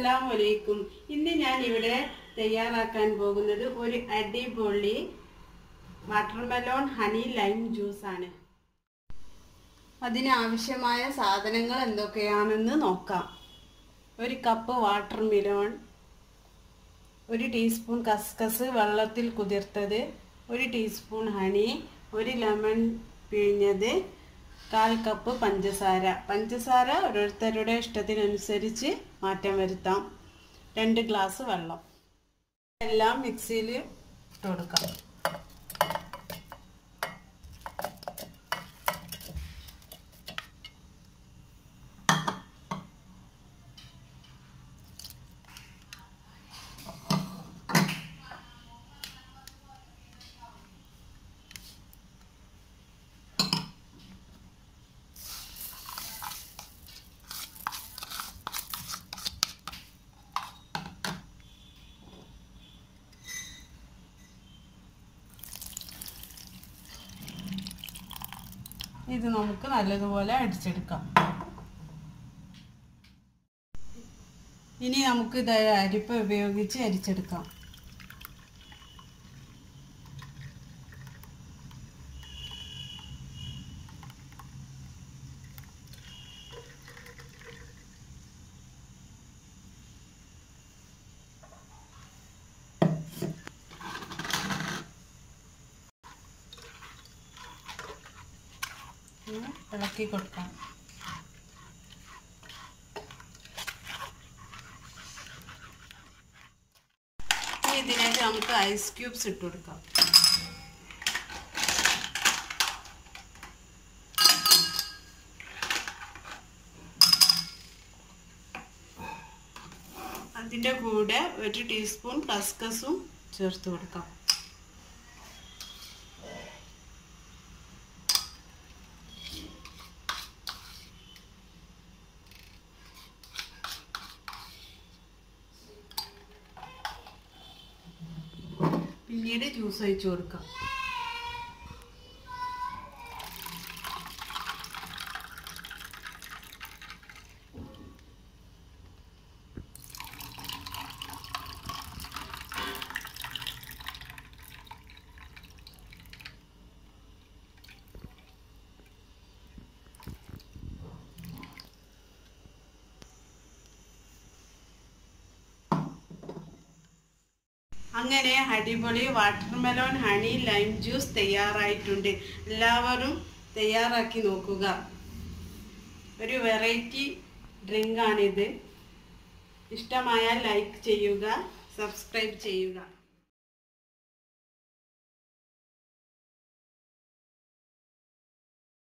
അസ്സലാമു അലൈക്കും ഇന്ന് ഞാൻ ഇവിടെ തയ്യാറാക്കാൻ പോകുന്നത് ഒരു അടിപൊളി വാട്ടർമെലോൺ ഹണി ലൈം ജ്യൂസ് ആണ് അതിനാവശ്യമായ സാധനങ്ങൾ എന്തൊക്കെയാണെന്ന് നോക്കാം ഒരു കപ്പ് വാട്ടർമെലോൺ ഒരു ടീസ്പൂൺ കസ്കസ് വെള്ളത്തിൽ കുതിർത്തത് ഒരു ടീസ്പൂൺ ഹണി ഒരു ലെമൺ പിഴിഞ്ഞത് കാൽ കപ്പ് പഞ്ചസാര പഞ്ചസാര ഓരോരുത്തരുടെ ഇഷ്ടത്തിനനുസരിച്ച് മാറ്റം വരുത്താം രണ്ട് ഗ്ലാസ് വെള്ളം എല്ലാം മിക്സിയിൽ ഇട്ട് കൊടുക്കാം ഇത് നമുക്ക് നല്ലതുപോലെ അടിച്ചെടുക്കാം ഇനി നമുക്ക് ഇത് അരിപ്പ ഉപയോഗിച്ച് അരിച്ചെടുക്കാം ഇളക്കി കൊടുക്കാം ഇനി ഇതിലേക്ക് നമുക്ക് ഐസ് ക്യൂബ്സ് ഇട്ട് കൊടുക്കാം അതിൻ്റെ കൂടെ ഒരു ടീസ്പൂൺ കസ്കസും ചേർത്ത് കൊടുക്കാം പിന്നീട് ജ്യൂസ് ഒഴിച്ചു കൊടുക്കാം അങ്ങനെ അടിപൊളി വാട്ടർമെലോൺ ഹണി ലൈം ജ്യൂസ് തയ്യാറായിട്ടുണ്ട് എല്ലാവരും തയ്യാറാക്കി നോക്കുക ഒരു വെറൈറ്റി ഡ്രിങ്കാണിത് ഇഷ്ടമായാൽ ലൈക്ക് ചെയ്യുക സബ്സ്ക്രൈബ് ചെയ്യുക